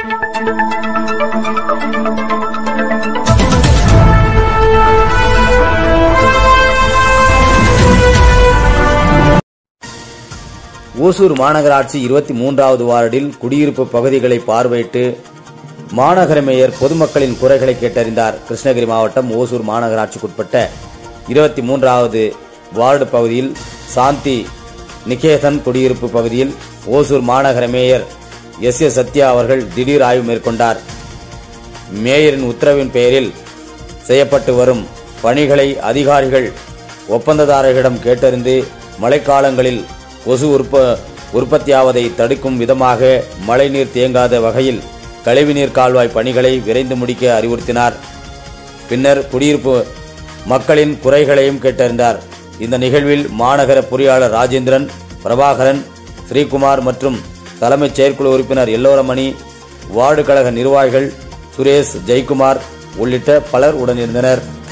ஓசூர் மாநகராட்சி இருபத்தி மூன்றாவது வார்டில் குடியிருப்பு பகுதிகளை பார்வையிட்டு மாநகர மேயர் பொதுமக்களின் குறைகளை கேட்டறிந்தார் கிருஷ்ணகிரி மாவட்டம் ஓசூர் மாநகராட்சிக்குட்பட்ட இருபத்தி மூன்றாவது வார்டு பகுதியில் சாந்தி நிகேதன் குடியிருப்பு பகுதியில் ஓசூர் மாநகர மேயர் எஸ் எஸ் சத்யா அவர்கள் திடீர் ஆய்வு மேற்கொண்டார் மேயரின் உத்தரவின் பெயரில் செய்யப்பட்டு வரும் பணிகளை அதிகாரிகள் ஒப்பந்ததாரர்களிடம் கேட்டறிந்து மழைக்காலங்களில் கொசு உற்ப உற்பத்தியாவதை தடுக்கும் விதமாக மழைநீர் தேங்காத வகையில் கழிவுநீர் கால்வாய் பணிகளை விரைந்து முடிக்க அறிவுறுத்தினார் பின்னர் குடியிருப்பு மக்களின் குறைகளையும் கேட்டறிந்தார் இந்த நிகழ்வில் மாநகர பொறியாளர் ராஜேந்திரன் பிரபாகரன் ஸ்ரீகுமார் மற்றும் தலைமைச் செயற்குழு உறுப்பினர் எல்லோரமணி வார்டு கழக நிர்வாகிகள் சுரேஷ் ஜெயக்குமார் உள்ளிட்ட பலர் உடனிருந்தனர்